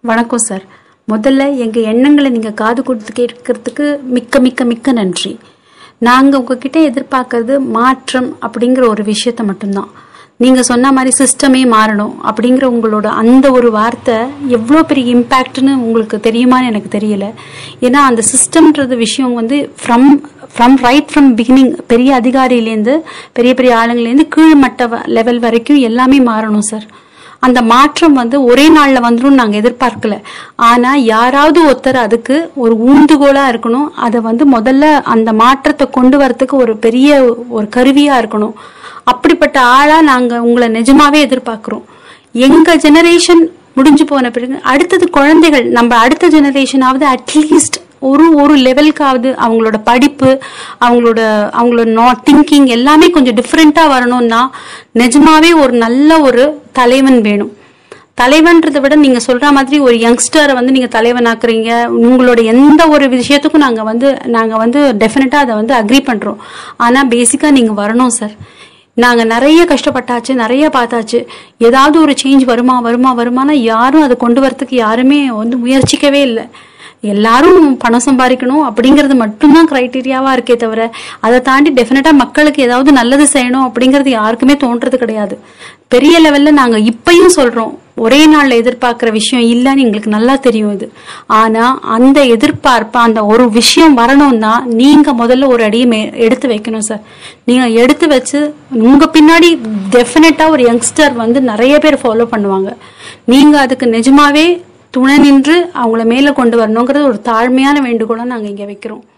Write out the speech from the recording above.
வணக்கம் சார் முதல்ல எங்க எண்ணங்களை நீங்க காது கொடுத்து கேட்கறதுக்கு மிக்க மிக்க மிக்க நன்றி நாங்க உங்ககிட்ட எதிர்பார்க்கறது மாற்றம் அப்படிங்கிற ஒரு விஷயத்த மட்டும்தான் நீங்க சொன்ன மாதிரி சிஸ்டமே மாறணும் அப்படிங்கிற உங்களோட அந்த ஒரு வார்த்தை எவ்வளோ பெரிய இம்பேக்ட்னு உங்களுக்கு தெரியுமான்னு எனக்கு தெரியல ஏன்னா அந்த சிஸ்டம்ன்றது விஷயம் வந்து from from right from beginning பெரிய அதிகாரியிலேருந்து பெரிய பெரிய ஆளுங்கலேருந்து கீழ்மட்ட லெவல் வரைக்கும் எல்லாமே மாறணும் சார் அந்த மாற்றம் வந்து ஒரே நாள்ல வந்துடும் நாங்க எதிர்பார்க்கல ஆனா யாராவது ஒருத்தர் அதுக்கு ஒரு ஊந்துகோலா இருக்கணும் அதை வந்து முதல்ல அந்த மாற்றத்தை கொண்டு வரதுக்கு ஒரு பெரிய ஒரு கருவியா இருக்கணும் அப்படிப்பட்ட ஆளா நாங்க உங்களை நிஜமாவே எதிர்பார்க்கிறோம் எங்க ஜெனரேஷன் முடிஞ்சு போன பிறகு அடுத்தது குழந்தைகள் நம்ம அடுத்த ஜெனரேஷனாவது அட்லீஸ்ட் ஒரு ஒரு லெவலுக்காவது அவங்களோட படிப்பு அவங்களோட அவங்களோட நாட் திங்கிங் எல்லாமே கொஞ்சம் டிஃப்ரெண்டா வரணும்னா நிஜமாவே ஒரு நல்ல ஒரு தலைவன் வேணும் தலைவன்றதை விட நீங்க சொல்ற மாதிரி ஒரு யங்ஸ்டரை வந்து நீங்க தலைவனாக்குறீங்க உங்களோட எந்த ஒரு விஷயத்துக்கும் நாங்க வந்து நாங்க வந்து டெஃபினட்டா அதை வந்து அக்ரி பண்றோம் ஆனா பேசிக்கா நீங்க வரணும் சார் நாங்க நிறைய கஷ்டப்பட்டாச்சு நிறைய பார்த்தாச்சு ஏதாவது ஒரு சேஞ்ச் வருமா வருமா வருமானா யாரும் அதை கொண்டு வரதுக்கு யாருமே வந்து முயற்சிக்கவே இல்லை எல்லாரும் பணம் சம்பாதிக்கணும் அப்படிங்கிறது மட்டும்தான் கிரைட்டீரியாவா இருக்கே தவிர அதை தாண்டி டெஃபினட்டா மக்களுக்கு ஏதாவது நல்லது செய்யணும் அப்படிங்கிறது யாருக்குமே தோன்றது கிடையாது பெரிய லெவல்ல நாங்க இப்பயும் சொல்றோம் ஒரே நாள்ல எதிர்பார்க்கிற விஷயம் இல்லைன்னு எங்களுக்கு நல்லா தெரியும் இது ஆனா அந்த எதிர்பார்ப்பு அந்த ஒரு விஷயம் வரணும்னா நீங்க முதல்ல ஒரு அடியை மே- எடுத்து வைக்கணும் சார் நீங்க எடுத்து வச்சு உங்க பின்னாடி டெஃபினட்டா ஒரு யங்ஸ்டர் வந்து நிறைய பேர் ஃபாலோ பண்ணுவாங்க நீங்க அதுக்கு நிஜமாவே துணை நின்று அவங்கள மேல கொண்டு வரணுங்கிறது ஒரு தாழ்மையான வேண்டுகோளை நாங்க இங்க வைக்கிறோம்